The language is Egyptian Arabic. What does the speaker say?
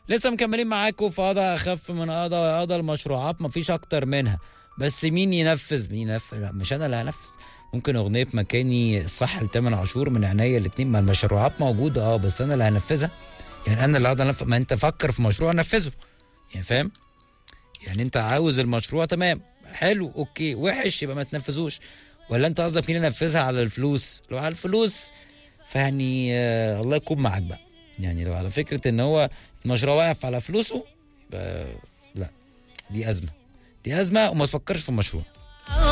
لسه مكملين معاكم في قضاء اخف من قضاء قضاء المشروعات مفيش اكتر منها بس مين ينفذ مين ينفذ لا مش انا اللي هنفذ ممكن اغنيه مكاني الصح لتامر عاشور من عينيا الاتنين ما المشروعات موجوده اه بس انا اللي هنفذها يعني انا اللي هقدر انفذ ما انت فكر في مشروع نفذه يعني فاهم يعني انت عاوز المشروع تمام حلو اوكي وحش يبقى ما تنفذوش ولا انت قصدك مين ينفذها على الفلوس لو على الفلوس فيعني آه الله يكون معاك بقى يعني لو على فكره ان هو المشروع واقف على فلوسه يبقى لا دي ازمه دي ازمه وما تفكرش في المشروع